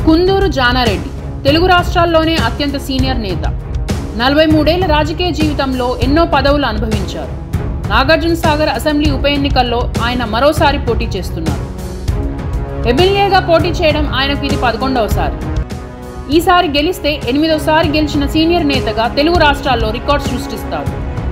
కుందూరు జానారెడ్డి తెలుగు రాష్ట్రాల్లోనే అత్యంత సీనియర్ నేత నలభై మూడేళ్ల రాజకీయ జీవితంలో ఎన్నో పదవులు అనుభవించారు నాగార్జున సాగర్ అసెంబ్లీ ఉప ఎన్నికల్లో ఆయన మరోసారి పోటీ చేస్తున్నారు ఎమ్మెల్యేగా పోటీ చేయడం ఆయనకు ఇది పదకొండవసారి ఈసారి గెలిస్తే ఎనిమిదవసారి గెలిచిన సీనియర్ నేతగా తెలుగు రాష్ట్రాల్లో రికార్డ్ సృష్టిస్తారు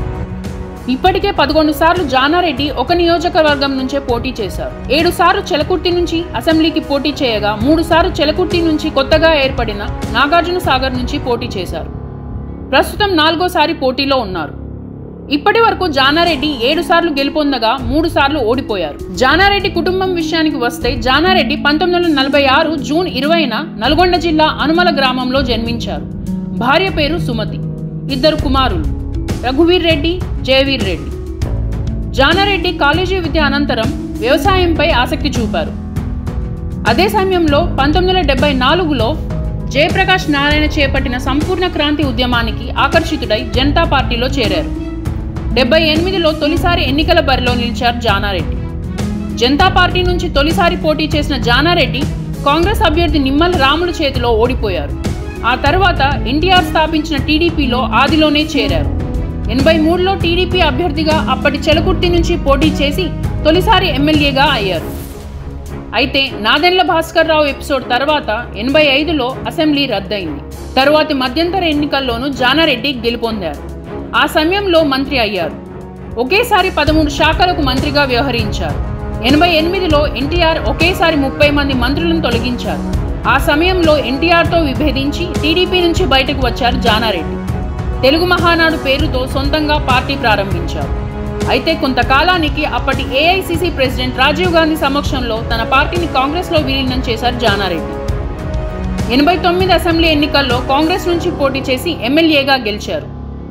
ఇప్పటికే పదకొండు సార్లు జానారెడ్డి ఒక నియోజకవర్గం నుంచే పోటీ చేశారు ఏడు సార్లు చెలకుర్తి నుంచి అసెంబ్లీకి పోటీ చేయగా మూడు సార్లు చెలకుర్తి నుంచి కొత్తగా ఏర్పడిన నాగార్జున సాగర్ నుంచి పోటీ చేశారు ప్రస్తుతం నాలుగోసారి పోటీలో ఉన్నారు ఇప్పటి వరకు జానారెడ్డి ఏడు సార్లు గెలుపొందగా మూడు సార్లు ఓడిపోయారు జానారెడ్డి కుటుంబం విషయానికి వస్తే జానారెడ్డి పంతొమ్మిది వందల నలభై ఆరు జూన్ ఇరవైన నల్గొండ జిల్లా అనుమల గ్రామంలో జన్మించారు భార్య పేరు సుమతి ఇద్దరు కుమారులు రఘువీర్ రెడ్డి జయవీర్ రెడ్డి జానారెడ్డి కాలేజీ విద్య అనంతరం వ్యవసాయంపై ఆసక్తి చూపారు అదే సమయంలో పంతొమ్మిది వందల డెబ్బై నాలుగులో జయప్రకాష్ నారాయణ చేపట్టిన సంపూర్ణ క్రాంతి ఉద్యమానికి ఆకర్షితుడై జనతా పార్టీలో చేరారు డెబ్బై ఎనిమిదిలో తొలిసారి ఎన్నికల బరిలో నిలిచారు జానారెడ్డి జనతా పార్టీ నుంచి తొలిసారి పోటీ చేసిన జానారెడ్డి కాంగ్రెస్ అభ్యర్థి నిమ్మల రాములు చేతిలో ఓడిపోయారు ఆ తర్వాత ఎన్టీఆర్ స్థాపించిన టీడీపీలో ఆదిలోనే చేరారు ఎనభై మూడులో టీడీపీ అభ్యర్థిగా అప్పటి చెలకుర్తి నుంచి పోటీ చేసి తొలిసారి ఎమ్మెల్యేగా అయ్యారు అయితే నాదెండ్ల భాస్కర్ రావు ఎపిసోడ్ తర్వాత ఎనభై ఐదులో అసెంబ్లీ రద్దయింది తరువాతి మధ్యంతర ఎన్నికల్లోనూ జానారెడ్డి గెలుపొందారు ఆ సమయంలో మంత్రి అయ్యారు ఒకేసారి పదమూడు శాఖలకు మంత్రిగా వ్యవహరించారు ఎనభై ఎనిమిదిలో ఎన్టీఆర్ ఒకేసారి ముప్పై మంది మంత్రులను తొలగించారు ఆ సమయంలో ఎన్టీఆర్తో విభేదించి టీడీపీ నుంచి బయటకు వచ్చారు జానారెడ్డి తెలుగు మహానాడు పేరుతో సొంతంగా పార్టీ ప్రారంభించారు అయితే కొంతకాలానికి అప్పటి ఏఐసిసి ప్రెసిడెంట్ రాజీవ్ గాంధీ సమక్షంలో తన పార్టీని కాంగ్రెస్లో విలీనం చేశారు జానారెడ్డి ఎనభై తొమ్మిది అసెంబ్లీ ఎన్నికల్లో కాంగ్రెస్ నుంచి పోటీ చేసి ఎమ్మెల్యేగా గెలిచారు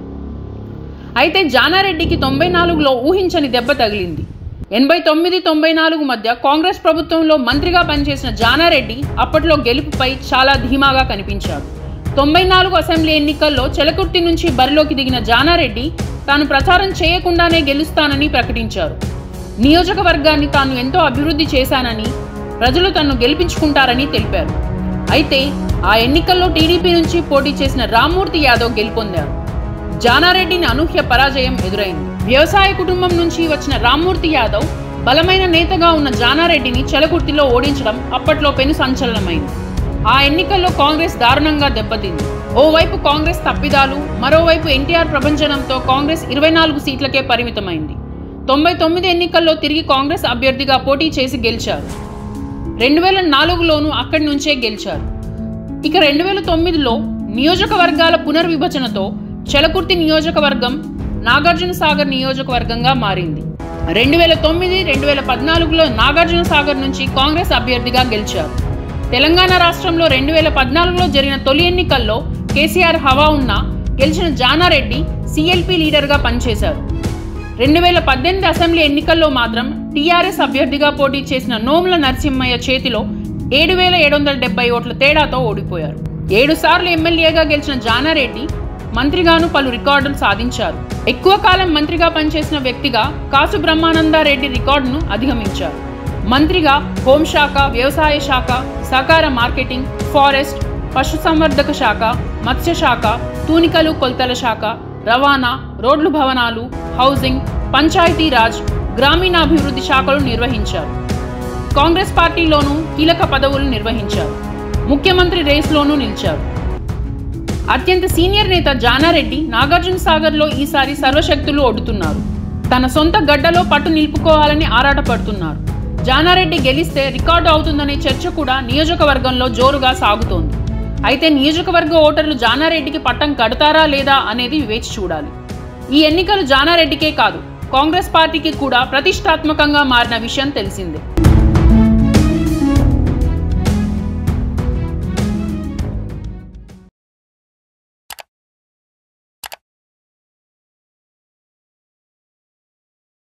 అయితే జానారెడ్డికి తొంభై నాలుగులో ఊహించని దెబ్బ తగిలింది ఎనభై తొమ్మిది తొంభై నాలుగు మధ్య కాంగ్రెస్ ప్రభుత్వంలో మంత్రిగా పనిచేసిన జానారెడ్డి అప్పట్లో గెలుపుపై చాలా ధీమాగా కనిపించారు తొంభై నాలుగు అసెంబ్లీ ఎన్నికల్లో చెలకుర్తి నుంచి బరిలోకి దిగిన జానారెడ్డి తాను ప్రచారం చేయకుండానే గెలుస్తానని ప్రకటించారు నియోజకవర్గాన్ని తాను ఎంతో అభివృద్ధి చేశానని ప్రజలు తనను గెలిపించుకుంటారని తెలిపారు అయితే ఆ ఎన్నికల్లో టీడీపీ నుంచి పోటీ చేసిన రామ్మూర్తి యాదవ్ గెలుపొందారు జానారెడ్డిని అనూహ్య పరాజయం ఎదురైంది వ్యవసాయ కుటుంబం నుంచి వచ్చిన రామ్మూర్తి యాదవ్ బలమైన నేతగా ఉన్న జానారెడ్డిని చెలకుర్తిలో ఓడించడం అప్పట్లో పెను సంచలనమైంది ఆ ఎన్నికల్లో కాంగ్రెస్ దారుణంగా దెబ్బతింది ఓవైపు కాంగ్రెస్ తప్పిదాలు మరోవైపు ఎన్టీఆర్ ప్రభంజనంతో కాంగ్రెస్ ఇరవై నాలుగు సీట్లకే పరిమితమైంది తొంభై తొమ్మిది ఎన్నికల్లో తిరిగి కాంగ్రెస్ అభ్యర్థిగా పోటీ చేసి గెలిచారు రెండు వేల నాలుగులోనూ అక్కడి నుంచే గెలిచారు ఇక రెండు వేల తొమ్మిదిలో నియోజకవర్గాల పునర్విభజనతో చెలకుర్తి నియోజకవర్గం నాగార్జున సాగర్ నియోజకవర్గంగా మారింది రెండు వేల తొమ్మిది రెండు వేల పద్నాలుగులో నాగార్జున సాగర్ నుంచి కాంగ్రెస్ అభ్యర్థిగా గెలిచారు తెలంగాణ రాష్ట్రంలో రెండు వేల పద్నాలుగులో జరిగిన తొలి ఎన్నికల్లో కేసీఆర్ హవా ఉన్న గెలిచిన జానారెడ్డి సిఎల్పి లీడర్గా పనిచేశారు రెండు వేల పద్దెనిమిది అసెంబ్లీ ఎన్నికల్లో మాత్రం టీఆర్ఎస్ అభ్యర్థిగా పోటీ చేసిన నోముల నరసింహయ్య చేతిలో ఏడు వేల ఏడు వందల డెబ్బై ఓట్ల తేడాతో ఓడిపోయారు ఏడు సార్లు ఎమ్మెల్యేగా గెలిచిన జానారెడ్డి మంత్రిగాను పలు రికార్డులు సాధించారు ఎక్కువ కాలం మంత్రిగా పనిచేసిన వ్యక్తిగా కాసు బ్రహ్మానందారెడ్డి రికార్డును అధిగమించారు మంత్రిగా హోంశాఖ వ్యవసాయ శాఖ సహకార మార్కెటింగ్ ఫారెస్ట్ పశుసంవర్ధక శాఖ మత్స్య శాఖ తూనికలు కొలతల శాఖ రవాణా రోడ్లు భవనాలు హౌసింగ్ పంచాయతీరాజ్ గ్రామీణాభివృద్ధి శాఖలు నిర్వహించారు కాంగ్రెస్ పార్టీలోనూ కీలక పదవులు నిర్వహించారు ముఖ్యమంత్రి రేస్లోనూ నిలిచారు అత్యంత సీనియర్ నేత జానారెడ్డి నాగార్జున సాగర్లో ఈసారి సర్వశక్తులు ఒడ్డుతున్నారు తన సొంత గడ్డలో పట్టు నిలుపుకోవాలని ఆరాటపడుతున్నారు జానారెడ్డి గెలిస్తే రికార్డు అవుతుందనే చర్చ కూడా నియోజకవర్గంలో జోరుగా సాగుతోంది అయితే నియోజకవర్గ ఓటర్లు జానారెడ్డికి పట్టం కడతారా లేదా అనేది వేచి చూడాలి ఈ ఎన్నికలు జానారెడ్డికే కాదు కాంగ్రెస్ పార్టీకి కూడా ప్రతిష్టాత్మకంగా మారిన విషయం తెలిసిందే